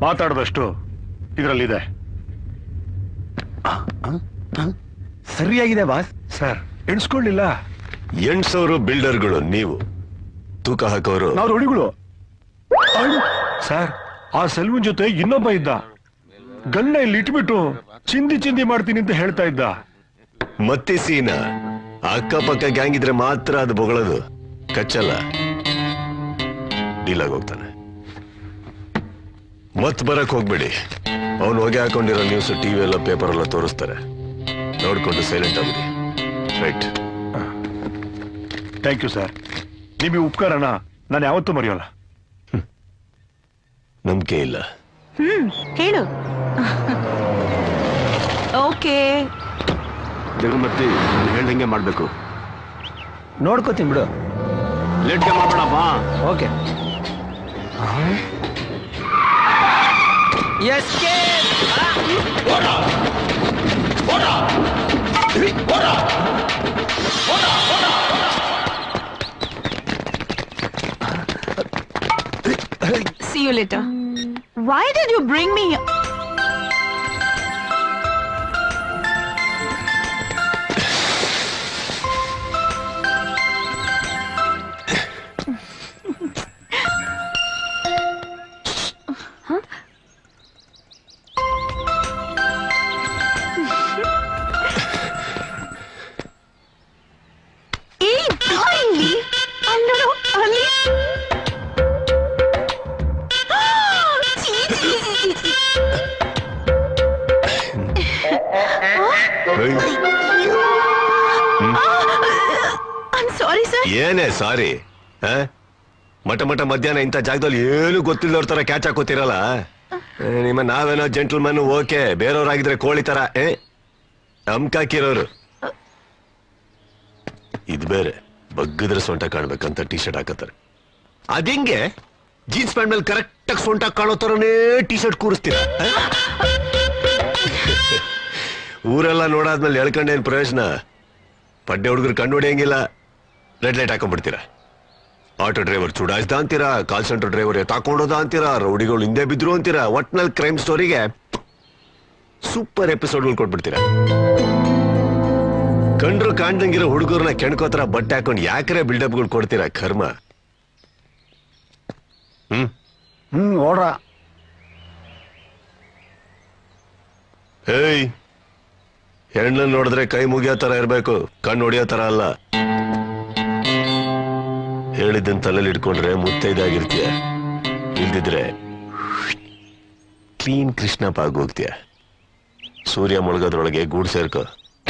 ಮಾತಾಡದಷ್ಟು ಇದರಲ್ಲಿದೆ ಸರಿಯಾಗಿದೆ boss sir ಎಣಿಸ್ಕೊಳ್ಳಿಲ್ಲ ಎಂಟ್ಸವರು ಬಿಲ್ಡರ್ಗಳು ನೀವು ತೂಕ ಹಾಕೋರು ನಾವು ರೋಡಿಗಳು ಸರ್ ಆ ಸೆಲ್ವನ್ ಜೊತೆ ಇನ್ನೊಬ್ಬ ಇದ್ದ ಗನ್ನ ಇಲ್ಲಿ ಇಟ್ಬಿಟ್ಟು ಚಿಂದಿ ಚಿಂದಿ ಮಾಡ್ತೀನಿ ಅಂತ ಹೇಳ್ತಾ ಇದ್ದ ಮತ್ತೆ ಸೀನ ಅಕ್ಕಪಕ್ಕ ಗ್ಯಾಂಗ್ ಇದ್ರೆ ಮಾತ್ರ ಅದು ಬೊಗಳದು ಕಚ್ಚಲ್ಲ ಡೀಲ್ ಹೋಗ್ತಾನೆ ಮತ್ ಬರಕ್ ಹೋಗ್ಬೇಡಿ ಅವನು ಹೊಗೆ ಹಾಕೊಂಡಿರೋ ನ್ಯೂಸ್ ಟಿವಿ ಎಲ್ಲ ಪೇಪರ್ ಎಲ್ಲ ತೋರಿಸ್ತಾರೆ ನೋಡ್ಕೊಂಡು ಸೈಲೆಂಟ್ ಆಗ್ಬಿಡಿ ರೈಟ್ ಥ್ಯಾಂಕ್ ಯು ಸರ್ ನಿಮಗೆ ಉಪಕಾರನ ನಾನು ಯಾವತ್ತೂ ಮರೆಯೋಲ್ಲ ನಂಬಿಕೆ ಇಲ್ಲ ಹ್ಮ್ ಹೇಳು ಓಕೆ ಜಗಮತ್ತಿ ನಾನು ಹೇಳ್ದಂಗೆ ಮಾಡ್ಬೇಕು ನೋಡ್ಕೋತೀನಿ ಬಿಡು ಲೇಟ್ಗೆ ಮಾಡ್ಬೇಡಪ್ಪ okay See you later. Why did you bring me here? ಏಯ್, ಬಾ ಇಲ್ಲಿ. ಅಲ್ಲೋಡು, ಅಲ್ಲಿ. ಛೀ, ಛೀ, ಛೀ, ಛೀ. I'm sorry, sir. ಏನೇ ಸಾರಿ ಮಟ ಮಟ ಮಧ್ಯಾಹ್ನ ಇಂಥ ಜಾಗದಲ್ಲಿ ಏನು ಗೊತ್ತಿಲ್ಲದವ್ರ ತರ ಕ್ಯಾಚ್ ಹಾಕೋತಿರಲ್ಲ ಏ, ನಿಮ್ಮ ನಾವೇನೋ ಜೆಂಟಲ್ಮನ್ ಓಕೆ ಬೇರೆಯವ್ರಾಗಿದ್ರೆ ಕೋಳಿ ತರ ಏ ನಮ್ಕಾಕಿರೋರು ಇದು ಬೇರೆ ಬಗ್ಗದ್ರೆ ಸೊಂಟ ಕಾಣ್ಬೇಕಂತ ಟಿ ಶರ್ಟ್ ಹಾಕತ್ತಾರೆ ಅದಿಂಗೆ ಜೀನ್ಸ್ ಪ್ಯಾಂಟ್ ಮೇಲೆ ಕರೆಕ್ಟ್ ಆಗಿ ಸೊಂಟ ಕಾಣೋ ತರನೇ ಟಿ ಶರ್ಟ್ ಕೂರಿಸ್ತೀರ ಆ? ಊರೆಲ್ಲ ನೋಡಾದ್ಮೇಲೆ ಎಳ್ಕೊಂಡೇನ್ ಪ್ರಯೋಜನ ಪಡ್ಡೆ ಹುಡುಗರು ಕಂಡು ಹೊಡೆಯಂಗಿಲ್ಲ ರೆಡ್ ಲೈಟ್ ಹಾಕೊಂಡ್ಬಿಡ್ತೀರಾ ಆಟೋ ಡ್ರೈವರ್ ಚುಡಾಯಿಸ್ದ ಅಂತೀರಾ ಕಾಲ್ ಸೆಂಟರ್ ಡ್ರೈವರ್ ಎತ್ತಾಕೊಂಡೋದ ಅಂತೀರಾ ರೌಡಿಗಳು ಹಿಂದೆ ಬಿದ್ರು ಅಂತೀರಾ ಒಟ್ನಲ್ಲಿ ಕ್ರೈಮ್ ಸ್ಟೋರಿಗೆ ಸೂಪರ್ ಎಪಿಸೋಡ್ಗಳು ಕೊಟ್ಬಿಡ್ತೀರಾ ಕಂಡ್ರು ಕಾಣ್ದಂಗಿರೋ ಹುಡುಗರನ್ನ ಕೆಣ್ಕೋತರ ಬಟ್ಟೆ ಹಾಕೊಂಡು ಯಾಕರೆ ಬಿಲ್ಡಪ್ಗಳು ಕೊಡ್ತೀರಾ ಕರ್ಮ ಹ್ಮ್ ಹ್ಮ್ ಓಡ್ರ ಏಯ್ ಹೆಣ್ಣನ್ ನೋಡಿದ್ರೆ ಕೈ ಮುಗಿಯೋ ತರ ಇರ್ಬೇಕು ಕಣ್ಣು ಹೊಡಿಯೋ ತರ ಅಲ್ಲ ಹೇಳಿದ್ದನ್ ತಲೆಯಲ್ಲಿ ಇಟ್ಕೊಂಡ್ರೆ ಮುತ್ತೈದಾಗಿರ್ತೀಯ ಇಲ್ದಿದ್ರೆ ಕ್ಲೀನ್ ಕೃಷ್ಣಪ್ಪ ಆಗಿ ಹೋಗ್ತೀಯ ಸೂರ್ಯ ಮುಳುಗೋದ್ರೊಳಗೆ ಗೂಡ್ ಸೇರ್ಕೋ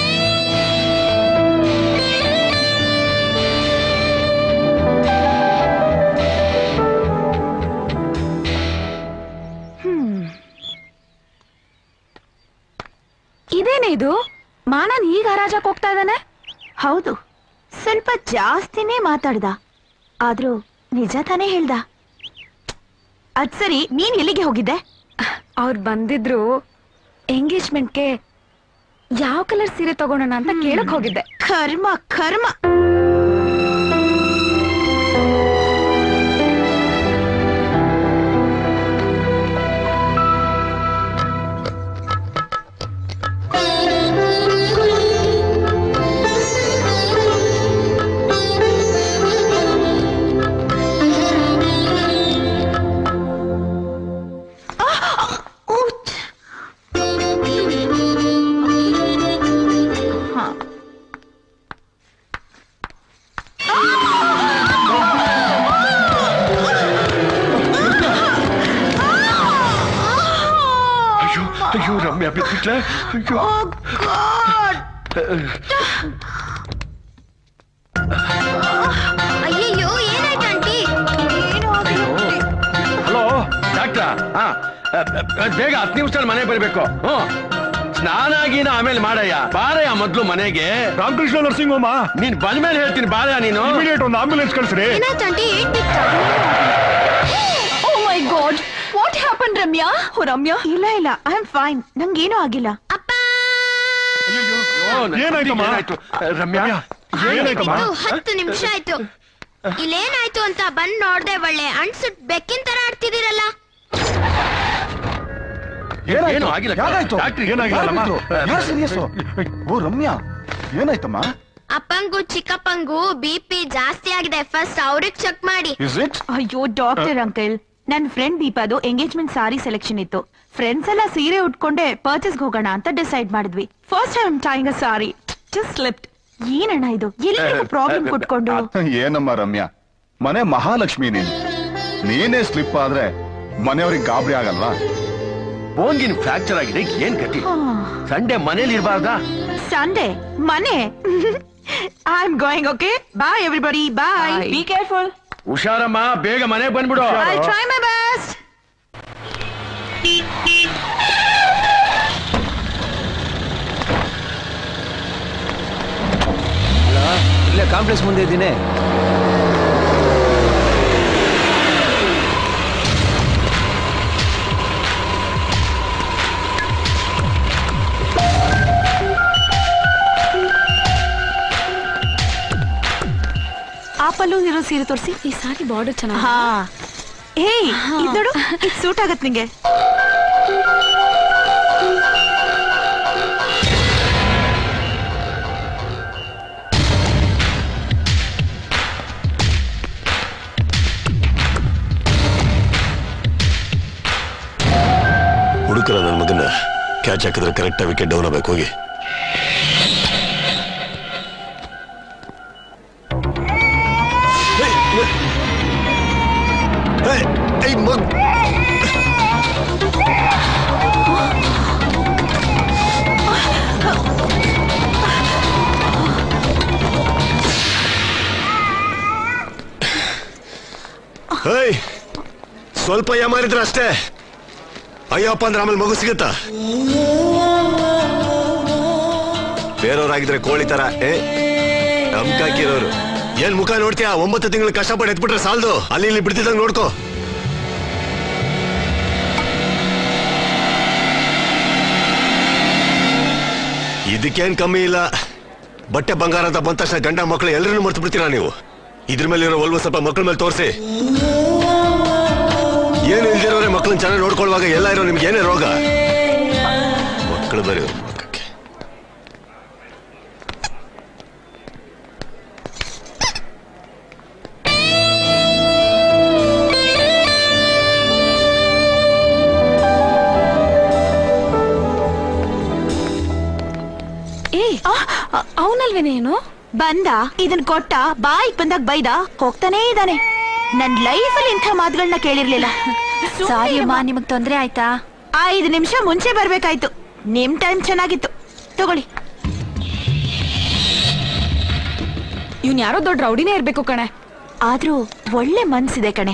ಇದೇನೇ ಇದು ಮಾನನ್ ಈಗ ಹರಾಜಕ್ ಹೋಗ್ತಾ ಇದ್ದಾನೆ ಹೌದು ಸ್ವಲ್ಪ ಜಾಸ್ತಿನೇ ಮಾತಾಡ್ದ ಆದ್ರೂ ನಿಜ ತಾನೇ ಹೇಳ್ದ ಅದ್ ಸರಿ ನೀನ್ ಎಲ್ಲಿಗೆ ಹೋಗಿದ್ದೆ ಅವ್ರು ಬಂದಿದ್ರು ಎಂಗೇಜ್ಮೆಂಟ್ಗೆ ಯಾವ ಕಲರ್ ಸೀರೆ ತಗೊಳೋಣ ಅಂತ ಕೇಳಕ್ ಹೋಗಿದ್ದೆ ಕರ್ಮ ಕರ್ಮ ಅಯ್ಯೋ ಅಯ್ಯೋ ರಮ್ಯಾ ಬಿದ್ಬಿಟ್ಲೆ ಅಯ್ಯೋ ಅಯ್ಯಯ್ಯೋ ಏನಾಯ್ತು ಆಂಟಿ ಹಲೋ ಡಾಕ್ಟ್ರ ಹಾ ಬೇಗ ಹತ್ತು ನಿಮಿಷದಲ್ಲಿ ಮನೆ ಬರ್ಬೇಕು ಹ್ಮ್ ಸ್ನಾನ ಗೀನ ಆಮೇಲೆ ಮಾಡಯ್ಯ ಬಾರಯ್ಯ ಮೊದ್ಲು ಮನೆಗೆ ರಾಮಕೃಷ್ಣ ನರ್ಸಿಂಗ್ ಹೋಮ ನೀನ್ ಬಂದ್ಮೇಲೆ ಹೇಳ್ತೀನಿ ಬಾರಯ್ಯ ನೀನು ಇಮಿಡಿಯೇಟ್ ಒಂದು ಆಂಬ್ಯುಲೆನ್ಸ್ ಕಳ್ಸ್ರಿ ಏನಾಯ್ತು ಆಂಟಿ ಏನ್ ಬಿತ್ತು oh my God what happen Ramya oh Ramya ಇಲ್ಲ ಇಲ್ಲ ಐ ಆಮ್ ಫೈನ್ ನಂಗೇನೂ ಆಗಿಲ್ಲ ಅಪ್ಪ ಓ, ನನ್ ಏನಾಯ್ತಮ್ಮ? ಏನಾಯ್ತು? ರಮ್ಯಾ ಏನಾಯ್ತಮ್ಮ ಇದು ಹತ್ತು ನಿಮಿಷ ಆಯ್ತು ಇಲ್ಲೇನಾಯ್ತು ಅಂತ ಬಂದ್ ನೋಡ್ದೆ ಒಳ್ಳೆ ಅಣ್ಸುಟ್ ಬೆಕ್ಕಿನ ತರ ಆಡ್ತಿದ್ದೀರಲ್ಲ ಏನು ಆಗಿಲ್ಲ ಯಾಕಾಯ್ತು ಡಾಕ್ಟ್ರ್ ಏನಾಗಿಲ್ಲಮ್ಮ? ಯಾರು ಸೀರಿಯಸ್ ಓ ರಮ್ಯಾ ಏನಾಯ್ತಮ್ಮ ಅಪ್ಪಂಗೂ ಚಿಕ್ಕಪ್ಪಂಗೂ ಬಿ ಪಿ ಜಾಸ್ತಿ ಆಗಿದೆ ಫಸ್ಟ್ ಅವ್ರಿಗೆ ಚೆಕ್ ಮಾಡಿ ಇಸ್ ಇಟ್ ಅಯ್ಯೋ ಡಾಕ್ಟರ್ ಅಂಕಲ್ ನನ್ ಫ್ರೆಂಡ್ ದೀಪಾದು ಎಂಗೇಜ್ಮೆಂಟ್ ಸಾರಿ ಸೆಲೆಕ್ಷನ್ ಇತ್ತು ಫ್ರೆಂಡ್ಸ್ ಎಲ್ಲ ಸೀರೆ ಉಟ್ಕೊಂಡೆ ಪರ್ಚೇಸ್ ಹೋಗೋಣ ಅಂತ ಡಿಸೈಡ್ ಮಾಡಿದ್ವಿ ಫಸ್ಟ್ ಟೈಮ್ ಟೈಂಗ್ ಸಾರಿ ಜಸ್ಟ್ ಸ್ಲಿಪ್ಟ್ ಏನಣ್ಣ ಇದು ಎಲ್ಲಿ ಪ್ರಾಬ್ಲಮ್ ಕೊಟ್ಕೊಂಡು ಏನಮ್ಮ ರಮ್ಯಾ ಮನೆ ಮಹಾಲಕ್ಷ್ಮಿ ನೀನು ನೀನೇ ಸ್ಲಿಪ್ ಆದ್ರೆ ಮನೆಯವ್ರಿಗೆ ಗಾಬರಿ ಆಗಲ್ವಾ ಬೋನ್ಗಿನ್ ಫ್ರಾಕ್ಚರ್ ಆಗಿದೆ ಏನ್ ಗತಿ ಸಂಡೆ ಮನೇಲಿ ಇರಬಾರ್ದಾ ಸಂಡೇ ಮನೆ I am going okay bye everybody bye be careful ಹುಷಾರಮ್ಮ ಬೇಗ ಮನೆಗೆ ಬಂದ್ಬಿಡು ಐ ಟ್ರೈ ಮೈ ಬೆಸ್ಟ್ ಇಲ್ಲೇ ಕಾಂಪ್ಲೆಕ್ಸ್ ಮುಂದೆ ಇದ್ದೀನಿ ಆಪಲ್ಲು ಇರೋ ಸೀರೆ ತೋರಿಸಿ ಈ ಸಾರಿ ಬಾರ್ಡರ್ ಚೆನ್ನಾಗಿ ಹಾ ಏಯ್ ಇದ್ ನೋಡು ಇದು ಸೂಟ್ ಆಗತ್ ನಿಂಗೆ ಹುಡುಕರ ನನ್ನ ಮಗನ ಕ್ಯಾಚ್ ಹಾಕಿದ್ರೆ ಕರೆಕ್ಟ್ ವಿಕೆಟ್ ಡೌನ್ ಆಗ್ಬೇಕು ಹೋಗಿ ಏಯ್, ಏಯ್, ಮಗ್- ಏಯ್, ಸ್ವಲ್ಪ ಯಾಮಾರಿದ್ರೆ ಅಷ್ಟೇ ಅಯ್ಯಪ್ಪ ಅಂದ್ರೆ ಆಮೇಲೆ ಮಗು ಸಿಗುತ್ತಾ ಬೇರೆಯವ್ರಾಗಿದ್ರೆ ಕೋಳಿ ತರ ಏ ನಮ್ಕಾಕಿರೋರು ಏನ್ ಮುಖ ನೋಡ್ತೀಯಾ ಒಂಬತ್ತು ತಿಂಗಳು ಕಷ್ಟಪಟ್ಟು ಎತ್ಬಿಟ್ರೆ ಸಾಲ್ದು ಅಲ್ಲಿ ಇಲ್ಲಿ ಬಿಡ್ತಿದ್ದಂಗ್ ನೋಡ್ಕೋ ಇದಕ್ಕೇನ್ ಕಮ್ಮಿ ಇಲ್ಲ ಬಟ್ಟೆ ಬಂಗಾರ ಅಂತ ಬಂದ ತಕ್ಷಣ ಗಂಡ ಮಕ್ಕಳು ಎಲ್ಲರನ್ನೂ ಮರ್ತು ಬಿಡ್ತೀರಾ ನೀವು ಇದ್ರ ಮೇಲೆ ಇರೋ ಒಲ್ವ ಸ್ವಲ್ಪ ಮಕ್ಕಳ ಮೇಲೆ ತೋರಿಸಿ ಏನು ಇಲ್ದಿರೋರೆ ಮಕ್ಕಳನ್ನ ಚೆನ್ನಾಗಿ ನೋಡ್ಕೊಳ್ಳುವಾಗ ಎಲ್ಲ ಇರೋ ನಿಮ್ಗೆ ಏನೇ ರೋಗ ಮಕ್ಕಳು ಬರೀ ಮಕ್ಕಕ್ಕೆ ಏ ಅವನಲ್ವೇ ನೀನು ಬಂದ ಇದನ್ ಕೊಟ್ಟ ಬಾಯಿಗ್ ಬಂದಾಗ ಬೈದ ಹೋಗ್ತಾನೇ ಇದ್ದಾನೆ ನನ್ ಲೈಫ್ ಅಲ್ಲಿ ಇಂಥ ಮಾತುಗಳನ್ನ ಕೇಳಿರ್ಲಿಲ್ಲ ಸಾರಿ ಅಮ್ಮ ನಿಮಗ್ ತೊಂದ್ರೆ ಆಯ್ತಾ ಐದು ನಿಮಿಷ ಮುಂಚೆ ಬರ್ಬೇಕಾಯ್ತು ನಿಮ್ ಟೈಮ್ ಚೆನ್ನಾಗಿತ್ತು ತಗೊಳ್ಳಿ ಇವ್ನ್ ಯಾರೋ ದೊಡ್ಡ ರೌಡಿನೇ ಇರ್ಬೇಕು ಕಣೆ ಆದ್ರೂ ಒಳ್ಳೆ ಮನ್ಸಿದೆ ಕಣೆ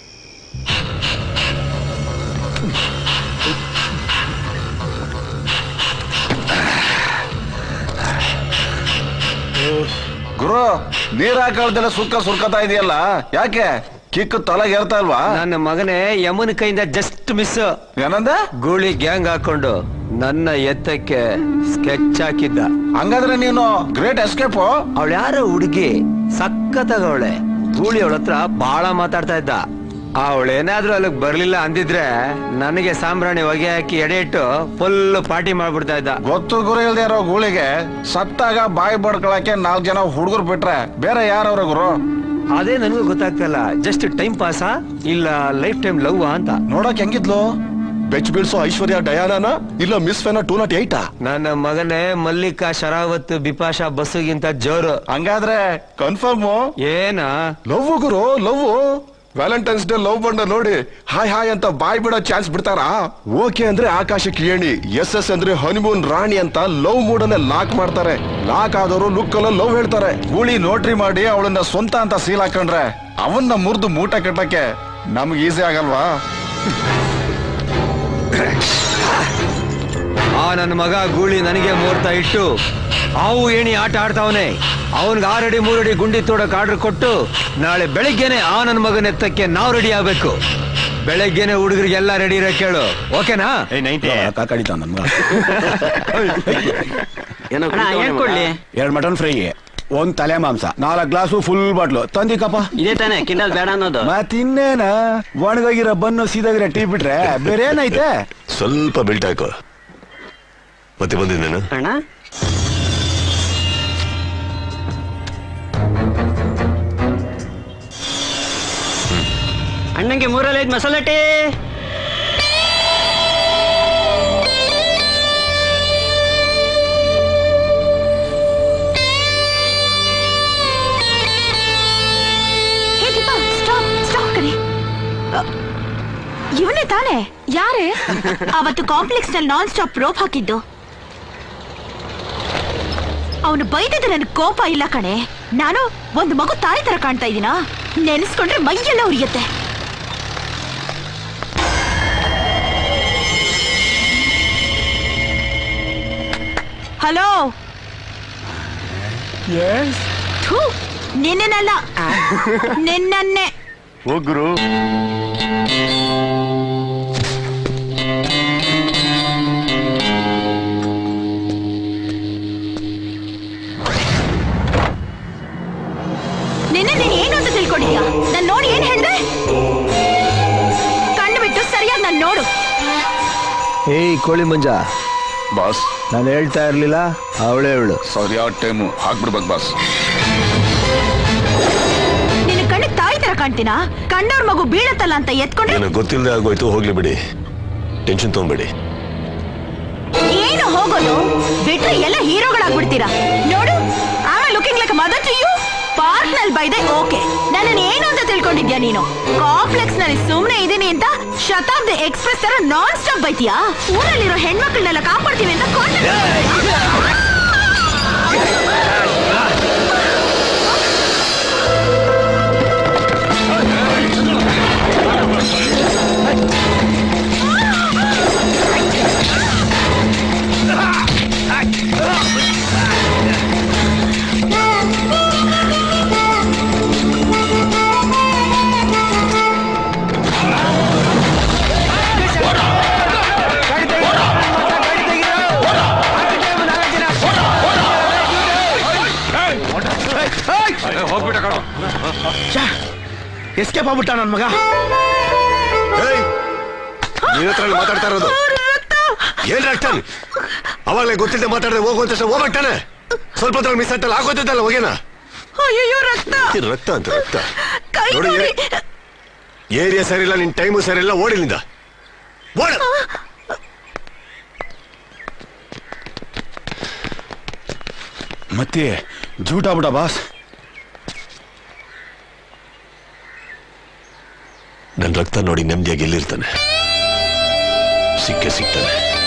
ಗುರು ನೀರ್ ಹಾಕಳ್ದೆಲ್ಲ ಸುಕ್ಕ ಸುರ್ಕತಾ ಇದೆಯಲ್ಲ ಯಾಕೆ ಕಿಕ್ ತಲೆಗೆ ಏರ್ತಾ ಇಲ್ವಾ ನನ್ನ ಮಗನೇ ಯಮುನ ಕೈಯಿಂದ ಜಸ್ಟ್ ಮಿಸ್ ಏನಂದ ಗೂಳಿ ಗ್ಯಾಂಗ್ ಹಾಕೊಂಡು ನನ್ನ ಎತ್ತಕ್ಕೆ ಸ್ಕೆಚ್ ಹಾಕಿದ್ದ ಹಂಗಾದ್ರೆ ನೀನು ಗ್ರೇಟ್ ಎಸ್ಕೇಪ್ ಅವಳು ಯಾರೋ ಹುಡುಗಿ ಸಖತ್ತಾಗವಳೆ ಗೂಳಿ ಅವಳ ಹತ್ರ ಬಹಳ ಮಾತಾಡ್ತಾ ಇದ್ದ ಅವಳೇನಾದ್ರೂ ಅಲ್ಲಿಗೆ ಬರ್ಲಿಲ್ಲ ಅಂದಿದ್ರೆ ನನಗೆ ಸಾಂಬ್ರಾಣಿ ಹೊಗೆ ಹಾಕಿ ಎಡೆ ಇಟ್ಟು ಫುಲ್ ಪಾರ್ಟಿ ಮಾಡ್ಬಿಡ್ತಾ ಇದ್ದ ಗೊತ್ತು ಗುರು ಇಲ್ದೇ ಇರೋ ಗೂಳಿಗೆ ಸತ್ತಾಗ ಬಾಯಿ ಬಡ್ಕೊಳಕ್ಕೆ ನಾಲ್ಕು ಜನ ಹುಡುಗರು ಬಿಟ್ರೆ ಬೇರೆ ಯಾರವ್ರ ಗುರು ಅದೇ ನನಗೂ ಗೊತ್ತಾಗ್ತಲ್ಲ ಜಸ್ಟ್ ಟೈಮ್ ಪಾಸಾ ಇಲ್ಲ ಲೈಫ್ ಟೈಮ್ ಲವ್ ಅಂತ ನೋಡಕ್ ಹೆಂಗಿದ್ಲು ಬೆಚ್ ಬೀಳ್ಸೋ ಐಶ್ವರ್ಯ ಡಯಾನಾನ ಇಲ್ಲ ಮಿಸ್ ಫೆನ ಟೂ ನಾಟ್ ಏಯ್ಟಾ ನನ್ನ ಮಗನೇ ಮಲ್ಲಿಕಾ ಶರಾವತ್ ಬಿಪಾಶಾ ಬಸ್ಸುಗಿಂತ ಜೋರು ಹಂಗಾದ್ರೆ ಕನ್ಫರ್ಮ್ ಏನ ಲವ್ ಗುರು ಲವ್ ವ್ಯಾಲೆಂಟೈನ್ಸ್ ಡೇ ಲವ್ ಬಂಡ ನೋಡಿ ಹಾಯ್ ಹಾಯ್ ಅಂತ ಬಾಯ್ ಬಿಡೋ ಚಾನ್ಸ್ ಬಿಡ್ತಾರಾ ಓಕೆ ಅಂದ್ರೆ ಆಕಾಶಕ್ಕೆ ಏಣಿ ಎಸ್ ಎಸ್ ಅಂದ್ರೆ ಹನಿಮೂನ್ ರಾಣಿ ಅಂತ ಲವ್ ಮೂಡನ್ನೇ ಲಾಕ್ ಮಾಡ್ತಾರೆ ಲಾಕ್ ಆದವರು ಲುಕ್ ಅಲ್ಲ ಲವ್ ಹೇಳ್ತಾರೆ ಗೂಳಿ ನೋಟ್ರಿ ಮಾಡಿ ಅವಳನ್ನ ಸ್ವಂತ ಅಂತ ಸೀಲ್ ಹಾಕೊಂಡ್ರೆ ಅವನ್ನ ಮುರಿದು ಮೂಟ ಕಟ್ಟಕ್ಕೆ ನಮ್ಗೆ ಈಸಿ ಆಗಲ್ವಾ ಆ ನನ್ನ ಮಗ ಗೂಳಿ ನನಗೆ ಮೂರ್ತ ಇಟ್ಟು ಅವು ಏಣಿ ಆಟ ಆಡ್ತಾವನೆ ಅವನ್ಗೆ ಆರಡಿ ಮೂರಡಿ ಗುಂಡಿ ತೋಡಕ್ ಆರ್ಡರ್ ಕೊಟ್ಟು ನಾಳೆ ಬೆಳಿಗ್ಗೆನೆ ಆ ನನ್ನ ಮಗನ ಎತ್ತಕ್ಕೆ ನಾವು ರೆಡಿ ಆಗ್ಬೇಕು ಬೆಳಗ್ಗೆನೆ ಹುಡುಗರಿಗೆಲ್ಲ ರೆಡಿ ಇರೋ ಕೇಳು ಓಕೆನಾ ಕಡಿತ ನನ್ ಮಗ ಏನೋ ಕೊಡ್ಲಿ ಎರಡು ಮಟನ್ ಫ್ರೈ ಒಂದ್ ತಲೆ ಮಾಂಸ ನಾಲ್ಕು ಗ್ಲಾಸು ಫುಲ್ ಬಾಟ್ಲು ತಂದಿಕಪ್ಪ ಇದೇ ತಾನೇ ಕಿಂಡಲ್ ಬೇಡ ಅನ್ನೋದು ಮತ್ತಿನ್ನೇನ ಒಣಗೋಗಿರೋ ಬನ್ನು ಸೀದಾಗಿರೋ ಟೀ ಬಿಟ್ರೆ ಬೇರೆ ಏನೈತೆ ಸ್ವಲ್ಪ ಬಿಲ್ಟ್ ಹಾಕು ಮತ್ತೆ ಬಂದಿದ್ದೇನು ಅಣ್ಣ ಅಣ್ಣಂಗೆ ಮೂರಲ್ಲಿ ಐದು ಮಸಾಲೆ tea hey Deepa stop stop ಕಣೆ ಇವನೇ ತಾನೇ ಯಾರೇ ಅವತ್ತು ಕಾಂಪ್ಲೆಕ್ಸ್ ನಲ್ಲಿ ನಾನ್ ಸ್ಟಾಪ್ ರೋಪ್ ಹಾಕಿದ್ದು ಅವನು ಬೈದಿದ್ದು ನನ್ ಕೋಪ ಇಲ್ಲ ಕಣೆ ನಾನು ಒಂದು ಮಗು ತಾಯಿ ತರ ಕಾಣ್ತಾ ಇದೀನಾ ನೆನೆಸ್ಕೊಂಡ್ರೆ ಮೈಯೆಲ್ಲ ಉರಿಯುತ್ತೆ ಹಲೋ ಥು, ನಿನ್ನೆನಲ್ಲ ನಿನ್ನನ್ನೇ ಹೋಗ್ರು ನಿನ್ನೆ ನೀನ್ ಏನು ಅಂತ ತಿಳ್ಕೊಂಡಿದ್ಯಾ ನಾನ್ ನೋಡಿ ಏನ್ ಹೇಳ್ದೆ ಕಣ್ಣು ಬಿಟ್ಟು ಸರಿಯಾಗಿ ನಾನ್ ನೋಡು ಏಯ್ ಕೋಳಿ ಮಂಜ ಬಾಸ್ ನಾನು ಹೇಳ್ತಾ ಇರ್ಲಿಲ್ಲ ಅವಳೇ ಅವಳು ಸರಿಯಾದ ಟೈಮು ಹಾಕ್ಬಿಡ್ಬೇಕು ಬಾಸ್ ನಿನ್ನ ಕಣ್ಣಿಗೆ ತಾಯಿ ತರ ಕಾಣ್ತೀನಾ ಕಣ್ಣವ್ರ ಮಗು ಬೀಳತ್ತಲ್ಲ ಅಂತ ಎತ್ಕೊಂಡ್ರೆ ಏನೋ ಗೊತ್ತಿಲ್ಲದೆ ಆಗೋಯ್ತು ಹೋಗ್ಲಿ ಬಿಡಿ ಟೆನ್ಷನ್ ತಗೊಂಬೇಡಿ ಏನು ಹೋಗೋದು ಬಿಟ್ರೆ ಎಲ್ಲ ಹೀರೋಗಳಾಗ್ಬಿಡ್ತೀರಾ ನೋಡು ಆಮೇಲೆ looking like mother to you park ನಲ್ಲಿ ಬೈದೆ ಓಕೆ ನನ್ನನ್ನು ಏನು ಅಂತ ತಿಳ್ಕೊಂಡಿದ್ಯಾ ನೀನು ಕಾಂಪ್ಲೆಕ್ಸ್ ನಲ್ಲಿ ಸುಮ್ನೆ ಇದೀನಿ ಅಂತ ಶತಾಬ್ದಿ ಎಕ್ಸ್ಪ್ರೆಸ್ ತರ ನಾನ್ ಸ್ಟಾಪ್ ಬೈತೀಯಾ ಊರಲ್ಲಿರೋ ಹೆಣ್ಮಕ್ಳನ್ನೆಲ್ಲ ಕಾಪಾಡ್ತೀವಿ ಅಂತ ಕೊಂಡ ಎಸ್ಕೇಪ್ ಆಗ್ಬಿಟ್ಟ ನನ್ ಮಗ ಏಯ್ ನೀನ್ ಹತ್ರ ಮಾತಾಡ್ತಾ ಇರೋದು ಏನ್ ರಕ್ತ ಅವಾಗಲೇ ಗೊತ್ತಿಲ್ಲದೆ ಮಾತಾಡದೆ ಹೋಗು ಅಂತ ಹೋಗ್ಬಿಟ್ಟಾನೆ ಸ್ವಲ್ಪ ಹೊತ್ತಲ್ಲಿ ಮಿಸ್ ಆಗ್ತಲ್ಲ ಆಗೋತಿದ್ದಲ್ಲ ಹೋಗೇನ ಅಯ್ಯೋ ರಕ್ತ ಇದು ರಕ್ತ ಅಂತ ರಕ್ತ ಕೈ ನೋಡಿ ನೋಡಿ ಏರಿಯಾ ಸರಿಯಿಲ್ಲ ನಿನ್ ಟೈಮು ಸರಿಯಿಲ್ಲ ಓಡಿಲಿಂದ ಓಡ ಮತ್ತೆ ಜೂಟ ಬಿಡ ಬಾಸ್ ನನ್ ರಕ್ತ ನೋಡಿ ನೆಮ್ಮದಿಯಾಗಿ ಎಲ್ಲಿರ್ತಾನೆ ಸಿಕ್ಕೇ ಸಿಗ್ತಾನೆ